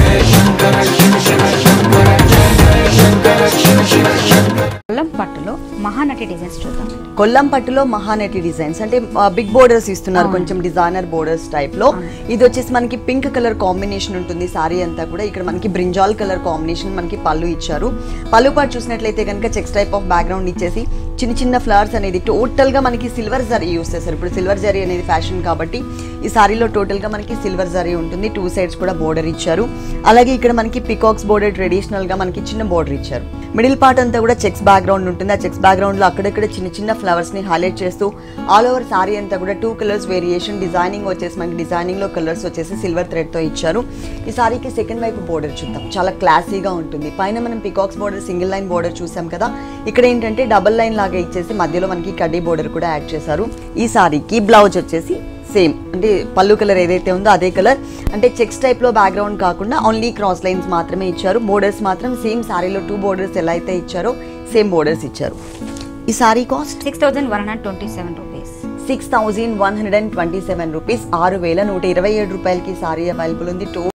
కొల్లం పట్టులో మహానటి డిజైన్స్ చూద్దాం కొల్లం పట్టులో మహానటి డిజైన్స్ అంటే బిగ్ బోర్డర్స్ ఇస్తున్నారు కొంచెం డిజైనర్ బోర్డర్స్ టైప్ లో ఇది వచ్చేసి మనకి పింక్ కలర్ కాంబినేషన్ ఉంటుంది సారీ అంతా కూడా ఇక్కడ మనకి బ్రింజాల్ కలర్ కాంబినేషన్ మనకి పళ్ళు ఇచ్చారు పళ్ళు పాటు చూసినట్లయితే కనుక చెక్స్ టైప్ ఆఫ్ బ్యాక్గ్రౌండ్ ఇచ్చేసి చిన్న చిన్న ఫ్లవర్స్ అనేది టోటల్ గా మనకి సిల్వర్ జరీ యూస్ చేస్తారు ఇప్పుడు సిల్వర్ జరీ అనేది ఫ్యాషన్ కాబట్టి ఈ సారీలో టోటల్ గా మనకి సిల్వర్ జరీ ఉంటుంది టూ సైడ్స్ కూడా బోర్డర్ ఇచ్చారు అలాగే ఇక్కడ మనకి పికాక్స్ బోర్డర్ ట్రెడిషనల్ గా మనకి చిన్న బోర్డర్ ఇచ్చారు మిడిల్ పార్ట్ అంతా కూడా చెక్స్ బ్యాక్గ్రౌండ్ ఉంటుంది ఆ చెక్స్ బ్యాక్గ్రౌండ్ లో అక్కడక్కడ చిన్న చిన్న ఫ్లవర్స్ ని హైలైట్ చేస్తూ ఆల్ ఓవర్ సారీ అంతా కూడా టూ కలర్స్ వేరియేషన్ డిజైనింగ్ వచ్చేసి మనకి డిజైనింగ్ లో కలర్స్ వచ్చేసి సిల్వర్ థ్రెడ్ తో ఇచ్చారు ఈ సారీకి సెకండ్ వైపు బోర్డర్ చూద్దాం చాలా క్లాసీగా ఉంటుంది పైన మనం peacocks border single line border చూసాం కదా ఇక్కడ ఏంటంటే డబల్ లైన్ లాగా ఇచ్చేసి మధ్యలో మనకి కడ్డీ బోర్డర్ కూడా యాడ్ చేశారు ఈ సారీకి బ్లౌజ్ వచ్చేసి సేమ్ అంటే పళ్ళు కలర్ ఏదైతే ఉందో అదే కలర్ అంటే చెక్స్ టైప్ లో బ్యాక్గ్రౌండ్ కాకుండా ఓన్లీ క్రాస్ లైన్స్ మాత్రమే ఇచ్చారు బోర్డర్స్ మాత్రం సేమ్ సారీలో టూ బోర్డర్స్ ఎలా అయితే ఇచ్చారో సేమ్ బోర్డర్స్ ఇచ్చారు ఈ sari cost six thousand one hundred twenty seven rupees six thousand one hundred and twenty seven rupees ఆరు వేల నూట ఇరవై ఏడు రూపాయలకి సారీ అవైలబుల్ ఉంది టూ